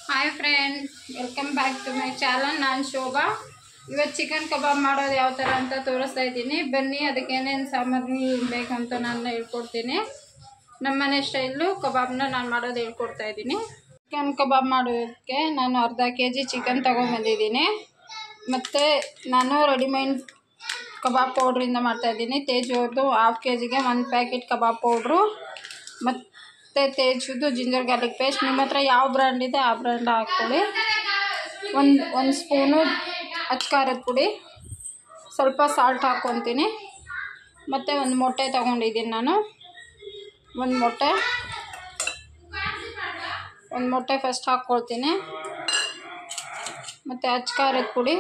hi friends welcome back to my channel ನಾನು ಶೋಭಾ ಇವತ್ತು chicken ಕಬಾಬ್ ಮಾಡೋದು ಯಾವ ಥರ ಅಂತ ತೋರಿಸ್ತಾ ಇದ್ದೀನಿ ಬನ್ನಿ ಅದಕ್ಕೆ ಏನೇನು ಸಾಮಗ್ರಿ ಬೇಕಂತ ನಾನು ಹೇಳ್ಕೊಡ್ತೀನಿ ನಮ್ಮನೆ ಸ್ಟೈಲು ಕಬಾಬ್ನ ನಾನು ಮಾಡೋದು ಹೇಳ್ಕೊಡ್ತಾ ಇದ್ದೀನಿ ಚಿಕನ್ ಕಬಾಬ್ ಮಾಡೋದಕ್ಕೆ ನಾನು ಅರ್ಧ ಕೆ ಜಿ ಚಿಕನ್ ತೊಗೊಂಬಂದಿದ್ದೀನಿ ಮತ್ತು ನಾನು ರೆಡಿಮೇಡ್ ಕಬಾಬ್ ಪೌಡ್ರಿಂದ ಮಾಡ್ತಾಯಿದ್ದೀನಿ ತೇಜ್ ಅವ್ರದ್ದು ಹಾಫ್ ಕೆ ಜಿಗೆ ಒಂದು ಪ್ಯಾಕೆಟ್ ಕಬಾಬ್ ಪೌಡ್ರು ಮತ್ತು ತೇಜುದು ಜಿಂಜರ್ ಗಾರ್ಲಿಕ್ ಪೇಸ್ಟ್ ನಿಮ್ಮ ಹತ್ರ ಯಾವ ಬ್ರ್ಯಾಂಡ್ ಇದೆ ಆ ಬ್ರ್ಯಾಂಡ್ ಹಾಕ್ಕೊಳ್ಳಿ ಒಂದು ಒಂದು ಸ್ಪೂನು ಅಚ್ಕಾರದ ಪುಡಿ ಸ್ವಲ್ಪ ಸಾಲ್ಟ್ ಹಾಕ್ಕೊತೀನಿ ಮತ್ತು ಒಂದು ಮೊಟ್ಟೆ ತೊಗೊಂಡಿದ್ದೀನಿ ನಾನು ಒಂದು ಮೊಟ್ಟೆ ಒಂದು ಮೊಟ್ಟೆ ಫಸ್ಟ್ ಹಾಕ್ಕೊಳ್ತೀನಿ ಮತ್ತು ಅಚ್ಕಾರದ ಪುಡಿ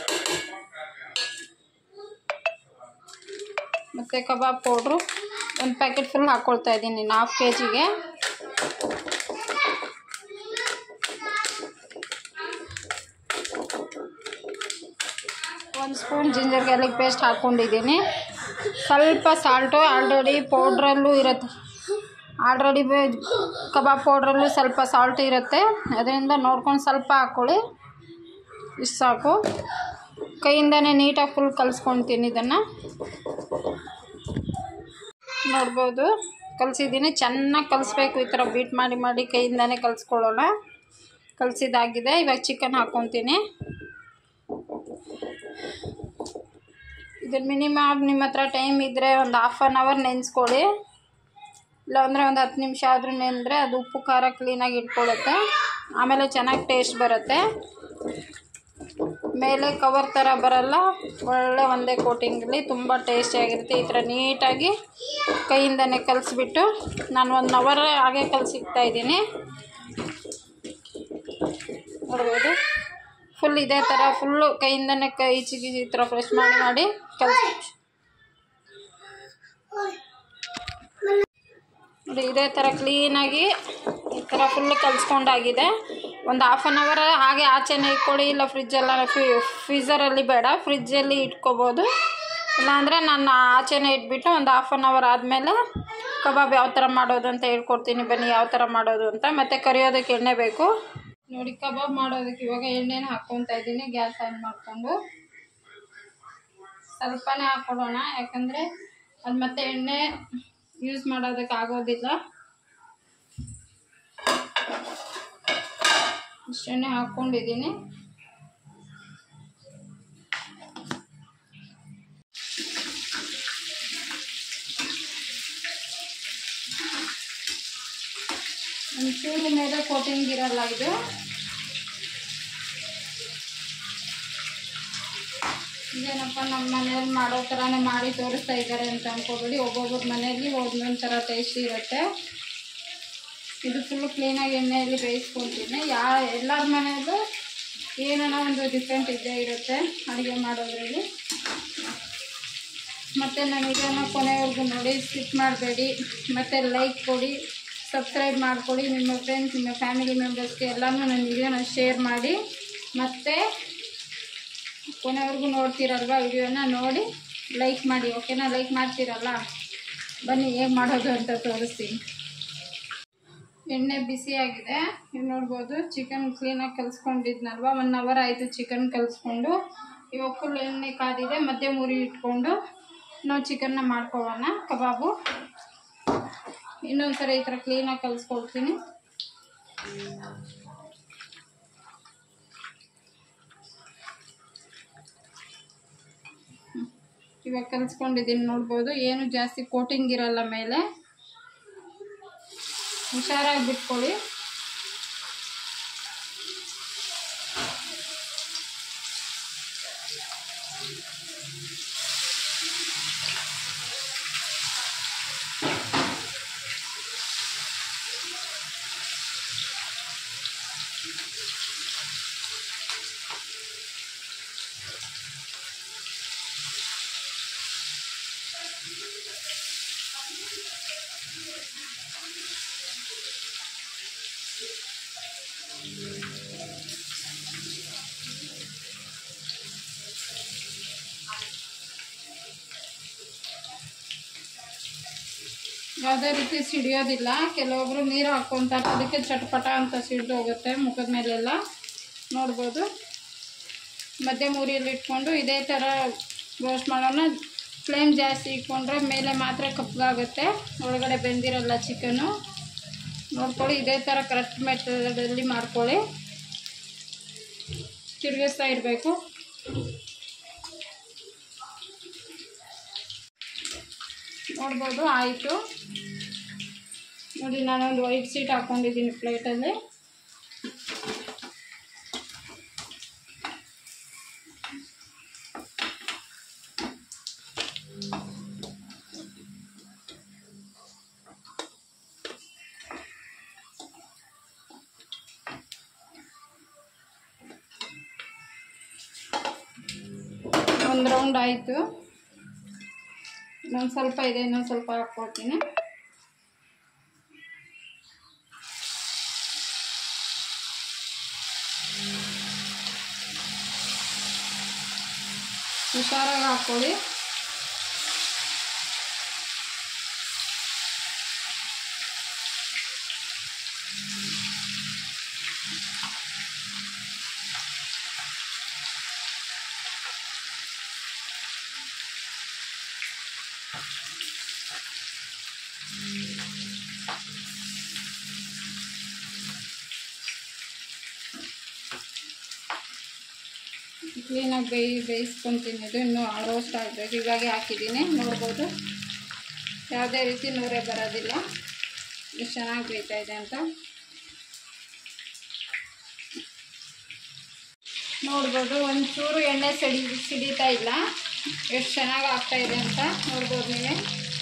ಮತ್ತು ಕಬಾಬ್ ಪೌಡ್ರು ಒಂದು ಪ್ಯಾಕೆಟ್ ಫುಲ್ ಹಾಕ್ಕೊಳ್ತಾ ಇದ್ದೀನಿ ಹಾಫ್ ಕೆ ಜಿಗೆ ಒಂದು ಸ್ಪೂನ್ ಜಿಂಜರ್ ಗಾರ್ಲಿಕ್ ಪೇಸ್ಟ್ ಹಾಕ್ಕೊಂಡಿದ್ದೀನಿ ಸ್ವಲ್ಪ ಸಾಲ್ಟು ಆಲ್ರೆಡಿ ಪೌಡ್ರಲ್ಲೂ ಇರುತ್ತೆ ಆಲ್ರೆಡಿ ಕಬಾಬ್ ಪೌಡ್ರಲ್ಲೂ ಸ್ವಲ್ಪ ಸಾಲ್ಟ್ ಇರುತ್ತೆ ಅದರಿಂದ ನೋಡ್ಕೊಂಡು ಸ್ವಲ್ಪ ಹಾಕ್ಕೊಳ್ಳಿ ಇಷ್ಟು ಸಾಕು ಕೈಯಿಂದನೇ ನೀಟಾಗಿ ಫುಲ್ ಕಲಿಸ್ಕೊಳ್ತೀನಿ ಇದನ್ನು ನೋಡ್ಬೋದು ಕಲಿಸಿದ್ದೀನಿ ಚೆನ್ನಾಗಿ ಕಲಿಸ್ಬೇಕು ಈ ಥರ ಬೀಟ್ ಮಾಡಿ ಮಾಡಿ ಕೈಯಿಂದನೇ ಕಲಿಸ್ಕೊಳ್ಳೋಣ ಕಲಿಸಿದಾಗಿದೆ ಇವಾಗ ಚಿಕನ್ ಹಾಕ್ಕೊತೀನಿ ಇದನ್ನು ಮಿನಿಮಮ್ ನಿಮ್ಮ ಹತ್ರ ಟೈಮ್ ಇದ್ದರೆ ಒಂದು ಹಾಫ್ ಆನ್ ಅವರ್ ನೆನೆಸ್ಕೊಳ್ಳಿ ಇಲ್ಲಾಂದರೆ ಒಂದು ಹತ್ತು ನಿಮಿಷ ಆದರೂ ನೆಂದರೆ ಅದು ಉಪ್ಪು ಖಾರ ಕ್ಲೀನಾಗಿ ಇಟ್ಕೊಳ್ಳುತ್ತೆ ಆಮೇಲೆ ಚೆನ್ನಾಗಿ ಟೇಸ್ಟ್ ಬರುತ್ತೆ ಮೇಲೆ ಕವರ್ ಥರ ಬರಲ್ಲ ಒಳ್ಳೆ ಒಂದೇ ಕೋಟಿಂಗಲ್ಲಿ ತುಂಬ ಟೇಸ್ಟಿಯಾಗಿರುತ್ತೆ ಈ ಥರ ನೀಟಾಗಿ ಕೈಯಿಂದನೇ ಕಲಿಸ್ಬಿಟ್ಟು ನಾನು ಒನ್ ಅವರ್ ಹಾಗೆ ಕಲಸಿಕ್ತಾ ಇದ್ದೀನಿ ನೋಡ್ಬೋದು ಫುಲ್ ಇದೇ ಥರ ಫುಲ್ಲು ಕೈಯಿಂದನೇ ಕೈ ಚಿಗಿ ಈ ಥರ ಫ್ರೆಶ್ ಮಾಡಿ ಮಾಡಿ ಕಲಿಸಿ ನೋಡಿ ಇದೇ ಥರ ಕ್ಲೀನಾಗಿ ಈ ಥರ ಫುಲ್ ಕಲಿಸ್ಕೊಂಡಾಗಿದೆ ಒಂದು ಹಾಫ್ ಆನ್ ಅವರ್ ಹಾಗೆ ಆಚೆನೇ ಇಟ್ಕೊಳ್ಳಿ ಇಲ್ಲ ಫ್ರಿಜ್ಜೆಲ್ಲ ಫ್ರೀ ಫ್ರೀಝರಲ್ಲಿ ಬೇಡ ಫ್ರಿಜ್ಜಲ್ಲಿ ಇಟ್ಕೋಬೋದು ಇಲ್ಲಾಂದರೆ ನಾನು ಆಚೆನೇ ಇಟ್ಬಿಟ್ಟು ಒಂದು ಹಾಫ್ ಆನ್ ಅವರ್ ಆದಮೇಲೆ ಕಬಾಬ್ ಯಾವ ಥರ ಮಾಡೋದು ಅಂತ ಹೇಳ್ಕೊಡ್ತೀನಿ ಬನ್ನಿ ಯಾವ ಥರ ಮಾಡೋದು ಅಂತ ಮತ್ತು ಕರಿಯೋದಕ್ಕೆ ಎಣ್ಣೆ ಬೇಕು ನೋಡಿ ಕಬಾಬ್ ಮಾಡೋದಕ್ಕೆ ಇವಾಗ ಎಣ್ಣೆನ ಹಾಕ್ಕೊತಾ ಇದ್ದೀನಿ ಗ್ಯಾಸ್ ಆನ್ ಮಾಡಿಕೊಂಡು ಸ್ವಲ್ಪನೇ ಹಾಕ್ಕೊಡೋಣ ಯಾಕಂದರೆ ಅದು ಮತ್ತೆ ಎಣ್ಣೆ ಯೂಸ್ ಮಾಡೋದಕ್ಕೆ ಆಗೋದಿಲ್ಲ ಇಷ್ಟೆಣ್ಣೆ ಹಾಕ್ಕೊಂಡಿದ್ದೀನಿ ಒಂಚೂರು ಮೇಲೆ ಕೋಟಿಂಗ್ ಇರಲ್ಲ ಇದು ಇದೇನಪ್ಪ ನಮ್ಮ ಮನೆಯಲ್ಲಿ ಮಾಡೋ ಥರನೇ ಮಾಡಿ ತೋರಿಸ್ತಾ ಇದ್ದಾರೆ ಅಂತ ಅಂದ್ಕೊಬೇಡಿ ಒಬ್ಬೊಬ್ಬರ ಮನೆಯಲ್ಲಿ ಒಂದೊಂದು ಥರ ಟೇಸ್ಟ್ ಇರುತ್ತೆ ಇದು ಫುಲ್ಲು ಕ್ಲೀನಾಗಿ ಎಣ್ಣೆಯಲ್ಲಿ ಬೇಯಿಸ್ಕೊತೀನಿ ಯಾ ಎಲ್ಲರ ಮನೆಯಲ್ಲೂ ಏನಾನ ಒಂದು ಡಿಫ್ರೆಂಟ್ ಇದ್ದೇ ಇರುತ್ತೆ ಅಡುಗೆ ಮಾಡೋದ್ರಲ್ಲಿ ಮತ್ತು ನಾನು ಇದನ್ನು ಕೊನೆವರೆಗೂ ನೋಡಿ ಸ್ಕಿಪ್ ಮಾಡಬೇಡಿ ಮತ್ತು ಲೈಕ್ ಕೊಡಿ ಸಬ್ಸ್ಕ್ರೈಬ್ ಮಾಡ್ಕೊಳ್ಳಿ ನಿಮ್ಮ ಫ್ರೆಂಡ್ಸ್ ನಿಮ್ಮ ಫ್ಯಾಮಿಲಿ ಮೆಂಬರ್ಸ್ಗೆ ಎಲ್ಲನೂ ನನ್ನ ವಿಡಿಯೋನ ಶೇರ್ ಮಾಡಿ ಮತ್ತು ಕೊನೆವರೆಗೂ ನೋಡ್ತೀರಲ್ವ ವಿಡಿಯೋನ ನೋಡಿ ಲೈಕ್ ಮಾಡಿ ಓಕೆನಾ ಲೈಕ್ ಮಾಡ್ತೀರಲ್ಲ ಬನ್ನಿ ಹೇಗೆ ಮಾಡೋದು ಅಂತ ತೋರಿಸ್ತೀನಿ ಎಣ್ಣೆ ಬಿಸಿಯಾಗಿದೆ ನೀವು ನೋಡ್ಬೋದು ಚಿಕನ್ ಕ್ಲೀನಾಗಿ ಕಲಿಸ್ಕೊಂಡಿದ್ನಲ್ವ ಒನ್ ಅವರ್ ಆಯಿತು ಚಿಕನ್ ಕಲಿಸ್ಕೊಂಡು ಇವಾಗ ಫುಲ್ ಎಣ್ಣೆ ಕಾದಿದೆ ಮಧ್ಯೆ ಮುರಿ ಇಟ್ಕೊಂಡು ನಾವು ಚಿಕನ್ನ ಮಾಡ್ಕೊಳ್ಳೋಣ ಕಬಾಬು ಇನ್ನೊಂದು ಸರಿ ಈ ಥರ ಕ್ಲೀನಾಗಿ ಕಲಿಸ್ಕೊಳ್ತೀನಿ ಇವಾಗ ಕಲಿಸ್ಕೊಂಡಿದ್ದೀನಿ ನೋಡ್ಬೋದು ಏನು ಜಾಸ್ತಿ ಕೋಟಿಂಗ್ ಇರಲ್ಲ ಮೇಲೆ ಹುಷಾರಾಗಿ ಬಿಟ್ಕೊಳ್ಳಿ ಯಾವುದೇ ರೀತಿ ಸಿಡಿಯೋದಿಲ್ಲ ಕೆಲವೊಬ್ರು ನೀರು ಹಾಕ್ಕೊಂತಾರೆ ಅದಕ್ಕೆ ಚಟ್ಪಟ ಅಂತ ಸಿಡ್ದು ಹೋಗುತ್ತೆ ಮುಖದ ಮೇಲೆಲ್ಲ ನೋಡ್ಬೋದು ಮಧ್ಯಮ ಉರಿಯಲ್ಲಿ ಇಟ್ಕೊಂಡು ಇದೇ ಥರ ರೋಸ್ಟ್ ಮಾಡೋಣ ಫ್ಲೇಮ್ ಜಾಸ್ತಿ ಇಟ್ಕೊಂಡ್ರೆ ಮೇಲೆ ಮಾತ್ರ ಕಪ್ಪಗಾಗುತ್ತೆ ಒಳಗಡೆ ಬೆಂದಿರಲ್ಲ ಚಿಕನು ನೋಡ್ಕೊಳ್ಳಿ ಇದೇ ಥರ ಕರೆಕ್ಟ್ ಮೆಥಡಲ್ಲಿ ಮಾಡ್ಕೊಳ್ಳಿ ತಿರುಗಿಸ್ತಾ ಇರಬೇಕು ನೋಡ್ಬೋದು ಆಯಿತು ನೋಡಿ ನಾನೊಂದು ವೈಟ್ ಸೀಟ್ ಹಾಕ್ಕೊಂಡಿದ್ದೀನಿ ಪ್ಲೇಟಲ್ಲಿ ಒಂದು ರೌಂಡ್ ಆಯಿತು ಇನ್ನೊಂದು ಸ್ವಲ್ಪ ಇದೆ ಇನ್ನೊಂದು ಸ್ವಲ್ಪ ಹಾಕ್ಕೊಳ್ತೀನಿ ಹುಷಾರಾಗಿ ಹಾಕ್ಕೊಳ್ಳಿ ಕ್ಲೀನಾಗಿ ಬೇಯಿ ಬೇಯಿಸ್ಕೊತೀನಿ ಇದು ಇನ್ನೂ ರೋಸ್ಟ್ ಆಗಬೇಕು ಇವಾಗೆ ಹಾಕಿದ್ದೀನಿ ನೋಡ್ಬೋದು ಯಾವುದೇ ರೀತಿ ನೂರೇ ಬರೋದಿಲ್ಲ ಎಷ್ಟು ಚೆನ್ನಾಗಿ ಬೇಯ್ತಾ ಇದೆ ಅಂತ ನೋಡ್ಬೋದು ಒಂಚೂರು ಎಣ್ಣೆ ಸಿಡಿ ಸಿಡಿತಾ ಇಲ್ಲ ಎಷ್ಟು ಚೆನ್ನಾಗಿ ಆಗ್ತಾ ಇದೆ ಅಂತ ನೋಡ್ಬೋದು ನೀವೇ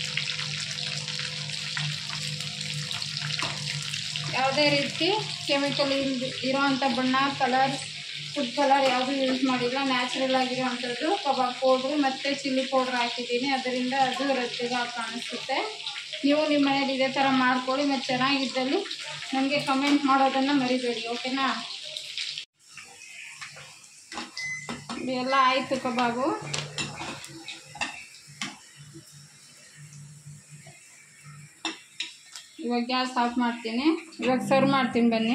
ಯಾವುದೇ ರೀತಿ ಕೆಮಿಕಲ್ ಇರೋವಂಥ ಬಣ್ಣ ಕಲರ್ ಫುಡ್ ಕಲರ್ ಯಾವುದೂ ಯೂಸ್ ಮಾಡಿಲ್ಲ ನ್ಯಾಚುರಲ್ ಆಗಿರೋವಂಥದ್ದು ಕಬಾಬ್ ಪೌಡ್ರು ಮತ್ತು ಚಿಲ್ಲಿ ಪೌಡ್ರ್ ಹಾಕಿದ್ದೀನಿ ಅದರಿಂದ ಅದು ರೊಟ್ಟಿಗಾಗಿ ಕಾಣಿಸುತ್ತೆ ನೀವು ನಿಮ್ಮ ಮನೇಲಿ ಇದೇ ಥರ ಮಾಡ್ಕೊಳ್ಳಿ ಮತ್ತು ಚೆನ್ನಾಗಿದ್ದಲ್ಲಿ ನನಗೆ ಕಮೆಂಟ್ ಮಾಡೋದನ್ನು ಮರಿಬೇಡಿ ಓಕೆನಾ ಎಲ್ಲ ಆಯಿತು ಕಬಾಬು ಇವಾಗ ಗ್ಯಾಸ್ ಆಫ್ ಮಾಡ್ತೀನಿ ಇವಾಗ ಸರ್ವ್ ಮಾಡ್ತೀನಿ ಬನ್ನಿ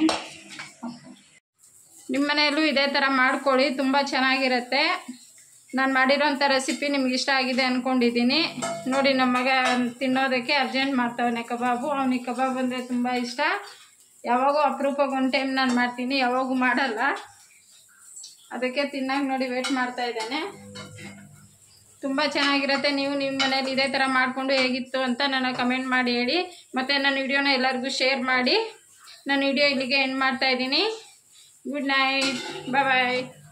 ನಿಮ್ಮ ಮನೆಯಲ್ಲೂ ಇದೇ ಥರ ಮಾಡ್ಕೊಳ್ಳಿ ತುಂಬ ಚೆನ್ನಾಗಿರುತ್ತೆ ನಾನು ಮಾಡಿರೋಂಥ ರೆಸಿಪಿ ನಿಮ್ಗೆ ಇಷ್ಟ ಆಗಿದೆ ಅಂದ್ಕೊಂಡಿದ್ದೀನಿ ನೋಡಿ ನಮ್ಮ ಮಗ ತಿನ್ನೋದಕ್ಕೆ ಅರ್ಜೆಂಟ್ ಮಾಡ್ತಾವನೆ ಕಬಾಬು ಅವನಿಗೆ ಕಬಾಬ್ ಅಂದರೆ ತುಂಬ ಇಷ್ಟ ಯಾವಾಗೂ ಅಪರೂಪಕ್ಕೆ ಒಂದು ಟೈಮ್ ನಾನು ಮಾಡ್ತೀನಿ ಯಾವಾಗೂ ಮಾಡಲ್ಲ ಅದಕ್ಕೆ ತಿನ್ನೋಕೆ ನೋಡಿ ವೇಟ್ ಮಾಡ್ತಾ ಇದ್ದಾನೆ ತುಂಬ ಚೆನ್ನಾಗಿರುತ್ತೆ ನೀವು ನಿಮ್ಮ ಮನೇಲಿ ಇದೇ ಥರ ಮಾಡಿಕೊಂಡು ಹೇಗಿತ್ತು ಅಂತ ನನಗೆ ಕಮೆಂಟ್ ಮಾಡಿ ಹೇಳಿ ಮತ್ತು ನನ್ನ ವಿಡಿಯೋನ ಎಲ್ಲರಿಗೂ ಶೇರ್ ಮಾಡಿ ನನ್ನ ವಿಡಿಯೋ ಇಲ್ಲಿಗೆ ಎಂಡ್ ಮಾಡ್ತಾ ಇದ್ದೀನಿ ಗುಡ್ ನೈಟ್ ಬಾಯ್ ಬಾಯ್